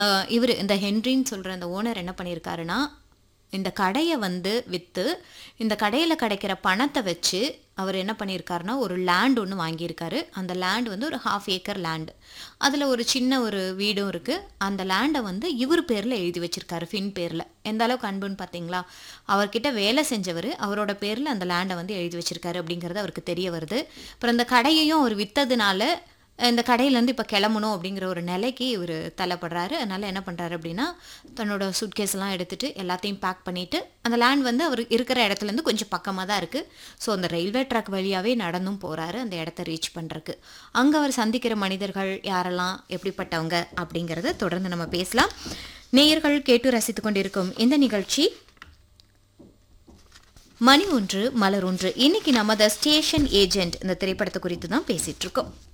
இவர் இந்த ஹென்ரின்னு சொல்கிற அந்த ஓனர் என்ன பண்ணியிருக்காருன்னா இந்த கடையை வந்து விற்று இந்த கடையில் கிடைக்கிற பணத்தை வச்சு அவர் என்ன பண்ணியிருக்காருன்னா ஒரு லேண்ட் ஒன்று வாங்கியிருக்காரு அந்த லேண்ட் வந்து ஒரு ஹாஃப் ஏக்கர் லேண்டு அதில் ஒரு சின்ன ஒரு வீடும் இருக்குது அந்த லேண்டை வந்து இவர் பேரில் எழுதி வச்சிருக்காரு ஃபின் பேரில் எந்த அளவுக்கு அன்புன்னு பார்த்தீங்களா அவர்கிட்ட வேலை செஞ்சவர் அவரோட பேரில் அந்த லேண்டை வந்து எழுதி வச்சிருக்காரு அப்படிங்கிறது அவருக்கு தெரிய வருது அப்புறம் இந்த கடையையும் அவர் விற்றதுனால இந்த கடையிலேருந்து இப்போ கிளம்பணும் அப்படிங்கிற ஒரு நிலைக்கு இவர் தள்ளப்படுறாரு அதனால் என்ன பண்ணுறாரு அப்படின்னா தன்னோட சுட்கேஸ்லாம் எடுத்துகிட்டு எல்லாத்தையும் பேக் பண்ணிவிட்டு அந்த லேண்ட் வந்து அவர் இருக்கிற இடத்துலேருந்து கொஞ்சம் பக்கமாக தான் இருக்குது ஸோ அந்த ரயில்வே ட்ராக் வழியாகவே நடந்தும் போகிறாரு அந்த இடத்த ரீச் பண்ணுறக்கு அங்கே அவர் சந்திக்கிற மனிதர்கள் யாரெல்லாம் எப்படிப்பட்டவங்க அப்படிங்கிறத தொடர்ந்து நம்ம பேசலாம் நேயர்கள் கேட்டு ரசித்து கொண்டிருக்கும் இந்த நிகழ்ச்சி மணி ஒன்று மலர் ஒன்று இன்னைக்கு நம்ம த ஸ்டேஷன் ஏஜென்ட் இந்த திரைப்படத்தை குறித்து தான் பேசிகிட்டு இருக்கோம்